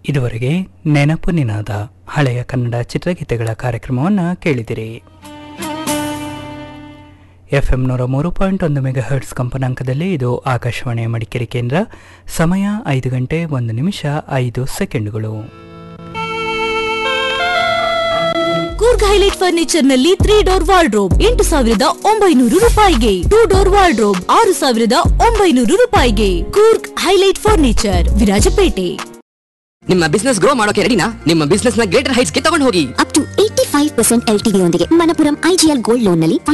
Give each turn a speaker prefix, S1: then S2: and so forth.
S1: ಇದುವರೆಗೆ ನೆನಪು ನಿನಾದ ಹಳೆಯ ಕನ್ನಡ ಚಿತ್ರಗೀತೆಗಳ ಕಾರ್ಯಕ್ರಮವನ್ನು ಕೇಳಿದಿರಿ ಎಫ್ಎಂ ನೂರ ಮೂರು ಪಾಯಿಂಟ್ ಒಂದು ಮೆಗಾ ಹರ್ಟ್ಸ್ ಕಂಪನಾಂಕದಲ್ಲಿ ಇದು ಆಕಾಶವಾಣಿಯ ಮಡಿಕೇರಿ ಕೇಂದ್ರ ಸಮಯ ಐದು ಗಂಟೆ ಒಂದು ನಿಮಿಷ ಐದು ಸೆಕೆಂಡುಗಳು
S2: ಕೂರ್ಗ್ ಹೈಲೈಟ್ ಫರ್ನಿಚರ್ ನಲ್ಲಿ ತ್ರೀ ಡೋರ್ ವಾರ್ಡ್ರೋಬ್ ಎಂಟು ಸಾವಿರದ ಒಂಬೈನೂರು ರೂಪಾಯಿಗೆ ಟೂ ಡೋರ್ ವಾರ್ಡ್ರೋಬ್ ಆರು ಸಾವಿರದ ಒಂಬೈನೂರು ರೂಪಾಯಿಗೆ ಕೂರ್ಗ್ ಹೈಲೈಟ್ ಫರ್ನಿಚರ್ ವಿರಾಜಪೇಟೆ
S3: ನಿಮ್ಮ ಬಿಸ್ನೆಸ್ ಗ್ರೋ ಮಾಡೋಕೆ ರೆಡಿನಾ ನಿಮ್ಮ ಬಿಸ್ನೆಸ್ ನ ಗ್ರೇಟರ್ ಹೈಟ್ಸ್ ಗೆ ತಗೊಂಡು ಹೋಗಿ
S4: up to eighty five percent L T ಯೊಂದಿಗೆ ಮನಪುರಂ ಐಜಿಎಲ್ ಗೋಲ್ಡ್ ಲೋನ್ ನಲ್ಲಿ